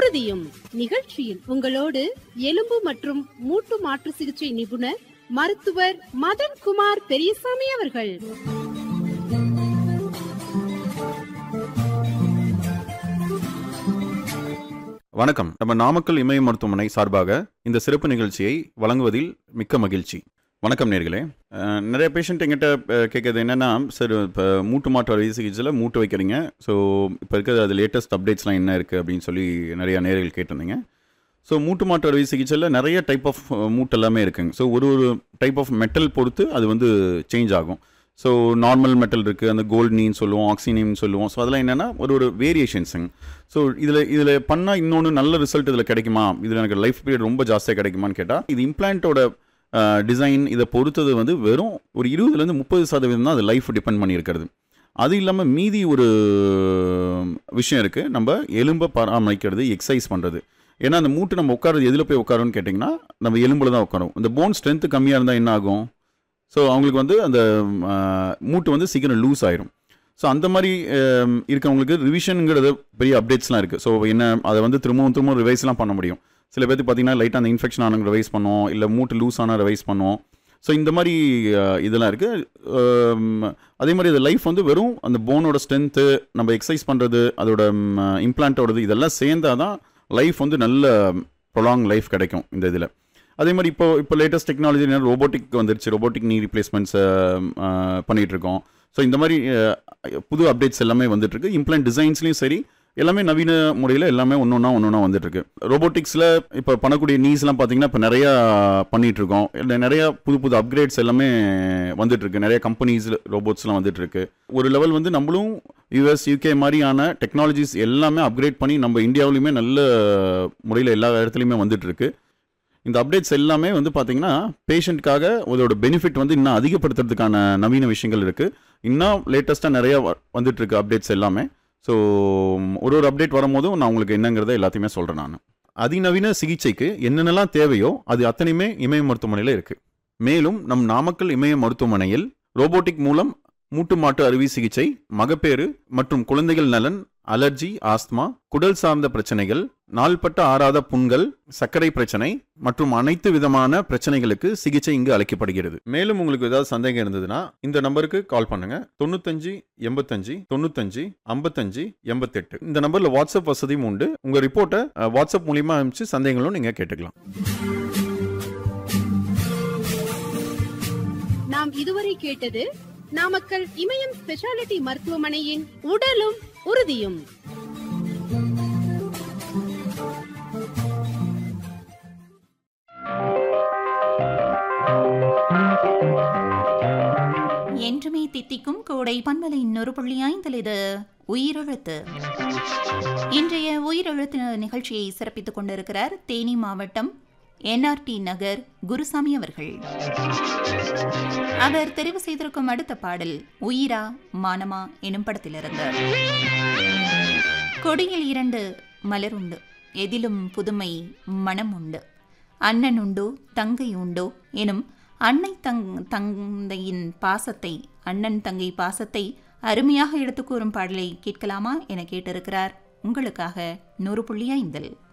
உறுதியும் நிகழ்ச்சியில் உங்களோடு எலும்பு மற்றும் மூட்டு மாற்று சிகிச்சை நிபுணர் மருத்துவர் மதன் குமார் பெரியசாமி அவர்கள் வணக்கம் நம்ம நாமக்கல் இமய மருத்துவமனை சார்பாக இந்த சிறப்பு நிகழ்ச்சியை வழங்குவதில் மிக்க மகிழ்ச்சி வணக்கம் நேர்களே அஹ், நிறைய பேஷண்ட் எங்கிட்ட அஹ், கேட்கறது என்னென்னா சார் இப்போ மூட்டு மாற்று அறுவை சிகிச்சையில் மூட்டு வைக்கிறீங்க ஸோ இப்போ இருக்கிறது அது லேட்டஸ்ட் அப்டேட்ஸ்லாம் என்ன இருக்குது அப்படின்னு சொல்லி நிறைய நேர்கள் கேட்டிருந்தீங்க ஸோ மூட்டு மாற்று அறுவை சிகிச்சையில் நிறைய டைப் ஆஃப் மூட்டு எல்லாமே இருக்குங்க ஸோ ஒரு ஒரு டைப் ஆஃப் மெட்டல் பொறுத்து அது வந்து சேஞ்ச் ஆகும் ஸோ நார்மல் மெட்டல் இருக்குது அந்த கோல்ட் நீன்னு சொல்லுவோம் ஆக்சினின்னு சொல்லுவோம் ஸோ அதெல்லாம் என்னென்னா ஒரு ஒரு வேரியேஷன்ஸுங்க ஸோ இதில் இதில் பண்ணால் இன்னொன்று நல்ல ரிசல்ட் இதில் கிடைக்குமா இதில் எனக்கு லைஃப் பீரியட் ரொம்ப ஜாஸ்தியாக கிடைக்குமான்னு கேட்டால் இது இம்ப்ளான்ட்டோட டிசைன் இதை பொறுத்தது வந்து வெறும் ஒரு இருபதுலேருந்து முப்பது சதவீதம் தான் அது லைஃப் டிபெண்ட் பண்ணியிருக்கிறது அது இல்லாமல் மீதி ஒரு விஷயம் இருக்குது நம்ம எலும்பை பராமரிக்கிறது எக்ஸசைஸ் பண்ணுறது ஏன்னா அந்த மூட்டு நம்ம உட்காரது எதில் போய் உட்காரோன்னு கேட்டிங்கன்னா நம்ம எலும்பில் தான் உட்காரும் இந்த போன் ஸ்ட்ரென்த்து கம்மியாக இருந்தால் என்ன ஆகும் ஸோ அவங்களுக்கு வந்து அந்த ஆ, மூட்டு வந்து சீக்கிரம் லூஸ் ஆயிரும் ஸோ அந்த மாதிரி ஆம், இருக்கவங்களுக்கு ரிவிஷனுங்கிறது பெரிய அப்டேட்ஸ்லாம் இருக்குது ஸோ என்ன அதை வந்து திரும்பவும் திரும்பவும் ரிவைஸ்லாம் பண்ண முடியும் சில பேருக்கு பார்த்தீங்கன்னா லைட்டாக அந்த இன்ஃபெக்ஷன் ஆனவங்க ரிவைஸ் பண்ணுவோம் இல்லை மூட்டு லூஸ் ஆனால் ரிவைஸ் பண்ணுவோம் ஸோ இந்த மாதிரி ஆ, இதெல்லாம் இருக்குது அதே மாதிரி அது லைஃப் வந்து வெறும் அந்த போனோட ஸ்ட்ரென்த்து நம்ம எக்ஸசைஸ் பண்ணுறது அதோட இம்ப்ளான்ட்டோடது இதெல்லாம் சேர்ந்தாதான் தான் லைஃப் வந்து நல்ல ப்ரொலாங் லைஃப் கிடைக்கும் இந்த இதில் அதே மாதிரி இப்போ இப்போ லேட்டஸ்ட் டெக்னாலஜி ரோபோட்டிக் வந்துருச்சு ரோபோட்டிக் நீ ரீப்ளேஸ்மெண்ட்ஸ் பண்ணிட்டு இருக்கோம் ஸோ இந்த மாதிரி அஹ், புது அப்டேட்ஸ் எல்லாமே வந்துட்டு இருக்கு இம்ப்ளான்ட் டிசைன்ஸ்லையும் சரி எல்லாமே நவீன முறையில் எல்லாமே ஒன்று ஒன்றா ஒன்று ஒன்றா வந்துட்டு இருக்கு ரோபோட்டிக்ஸில் இப்போ பண்ணக்கூடிய நீஸ்லாம் பார்த்தீங்கன்னா இப்போ நிறையா பண்ணிட்டு இருக்கோம் இல்லை நிறையா புது புது அப்கிரேட்ஸ் எல்லாமே வந்துட்டு இருக்கு நிறைய கம்பெனிஸ் ரோபோட்ஸ்லாம் வந்துட்டு இருக்கு ஒரு லெவல் வந்து நம்மளும் யூஎஸ் யூகே மாதிரியான டெக்னாலஜிஸ் எல்லாமே அப்கிரேட் பண்ணி நம்ம இந்தியாவிலையுமே நல்ல முறையில் எல்லா இடத்துலையுமே வந்துட்டு இருக்கு இந்த அப்டேட்ஸ் எல்லாமே வந்து பார்த்தீங்கன்னா பேஷண்ட்காக அதோட பெனிஃபிட் வந்து இன்னும் அதிகப்படுத்துறதுக்கான நவீன விஷயங்கள் இருக்குது இன்னும் லேட்டஸ்ட்டாக நிறைய வ- வந்துட்டு இருக்கு அப்டேட்ஸ் எல்லாமே ஸோ ஒரு ஒரு அப்டேட் வரும்போதும் நான் உங்களுக்கு என்னங்கிறத எல்லாத்தையுமே சொல்கிறேன் நான் அதிநவீன சிகிச்சைக்கு என்னென்னலாம் தேவையோ அது அத்தனையுமே இமய மருத்துவமனையில் இருக்குது மேலும் நம் நாமக்கல் இமய மருத்துவமனையில் ரோபோட்டிக் மூலம் மூட்டு மாட்டு அறுவை சிகிச்சை மகப்பேறு மற்றும் குழந்தைகள் நலன் அலர்ஜி ஆஸ்துமா குடல் சார்ந்த பிரச்சனைகள் நாள்பட்ட ஆறாத புண்கள் சர்க்கரை பிரச்சனை மற்றும் அனைத்து விதமான பிரச்சனைகளுக்கு சிகிச்சை இங்கு அளிக்கப்படுகிறது மேலும் உங்களுக்கு ஏதாவது சந்தேகம் இருந்ததுன்னா இந்த நம்பருக்கு கால் பண்ணுங்க தொண்ணூத்தஞ்சு எண்பத்தஞ்சு தொண்ணூத்தஞ்சு ஐம்பத்தஞ்சு எண்பத்தெட்டு இந்த நம்பர்ல வாட்ஸ்அப் வசதியும் உண்டு உங்க ரிப்போர்ட்டை அஹ், வாட்ஸ்அப் மூலியமா அனுப்பிச்சு சந்தேகங்களும் நீங்க கேட்டுக்கலாம் நாம் இதுவரை கேட்டது நாமக்கல் இமயம் ஸ்பெஷாலிட்டி மருத்துவமனையின் உடலும் உறுதியும் என்றுமே தித்திக்கும் கோடை பண்பலை இன்னொரு புள்ளி ஐந்தில் இது உயிரெழுத்து இன்றைய உயிரெழுத்து நிகழ்ச்சியை சிறப்பித்துக் கொண்டிருக்கிறார் தேனி மாவட்டம் என்ஆர்டி நகர் குருசாமி அவர்கள் அவர் தெரிவு செய்திருக்கும் அடுத்த பாடல் உயிரா மானமா எனும் படத்திலிருந்து கொடியில் இரண்டு மலர் உண்டு எதிலும் புதுமை மனம் உண்டு அண்ணன் உண்டோ தங்கை உண்டோ எனும் அன்னை தங் தந்தையின் பாசத்தை அண்ணன் தங்கை பாசத்தை அருமையாக எடுத்துக் கூறும் பாடலை கேட்கலாமா என கேட்டிருக்கிறார் உங்களுக்காக நூறு புள்ளி ஐந்தில்